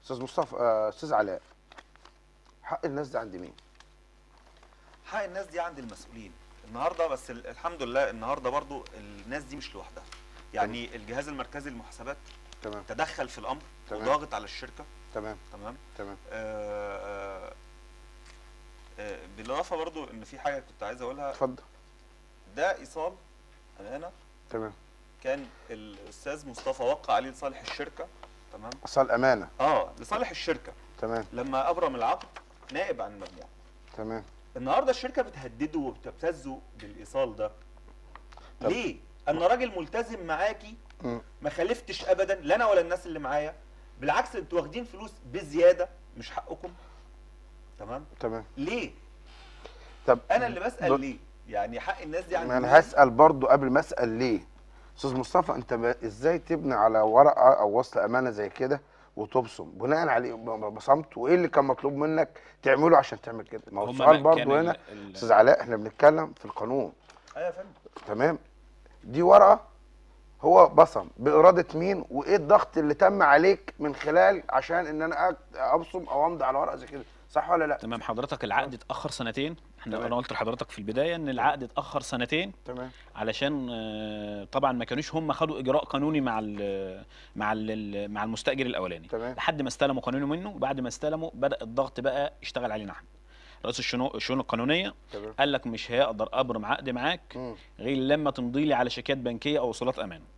استاذ مصطفى آه، استاذ علاء حق الناس ده عند مين حق الناس دي عند المسؤولين النهارده بس ال- الحمد لله النهارده برضو الناس دي مش لوحدها يعني الجهاز المركزي للمحاسبات تمام تدخل في الامر تمام. وضاغط على الشركه تمام تمام تمام آه آه آه بالاضافه برضو ان في حاجه كنت عايز اقولها اتفضل ده ايصال امانه تمام كان الاستاذ مصطفى وقع عليه لصالح الشركه تمام اصل امانه اه لصالح الشركه تمام لما ابرم العقد نائب عن المجموعه تمام النهارده الشركه بتهدده وبتبتزه بالايصال ده طب- ليه انا راجل ملتزم معاكي مم. ما خالفتش ابدا لا انا ولا الناس اللي معايا بالعكس انتوا واخدين فلوس بزياده مش حقكم تمام تمام ليه طب انا اللي بسال ب- ليه يعني حق الناس دي عند ما مين؟ انا هسال برضو قبل ما اسال ليه استاذ مصطفى انت ب... ازاي تبني على ورقه او وصل امانه زي كده وتبصم بناء عليه ب- بصمت وايه اللي كان مطلوب منك تعمله عشان تعمل كده ما هو هما السؤال بقى كان برضو ال- هنا ال- استاذ علاء احنا بنتكلم في القانون ايوه يا فندم تمام دي ورقه هو بصم باراده مين وايه الضغط اللي تم عليك من خلال عشان ان انا أكت- ابصم او امضي على ورقه زي كده صح ولا لا تمام حضرتك العقد اتاخر سنتين احنا تمام. انا قلت لحضرتك في البدايه ان العقد اتاخر سنتين تمام علشان آه، طبعا ما كانوش هم خدوا اجراء قانوني مع ال مع ال مع المستاجر الاولاني تمام. لحد ما استلموا قانوني منه وبعد ما استلموا بدا الضغط بقى يشتغل علينا احنا رئيس الشؤون الشؤون القانونيه تمام قال لك مش هقدر ابرم عقد معاك مم. غير لما تمضي لي على شيكات بنكيه او وصولات امانه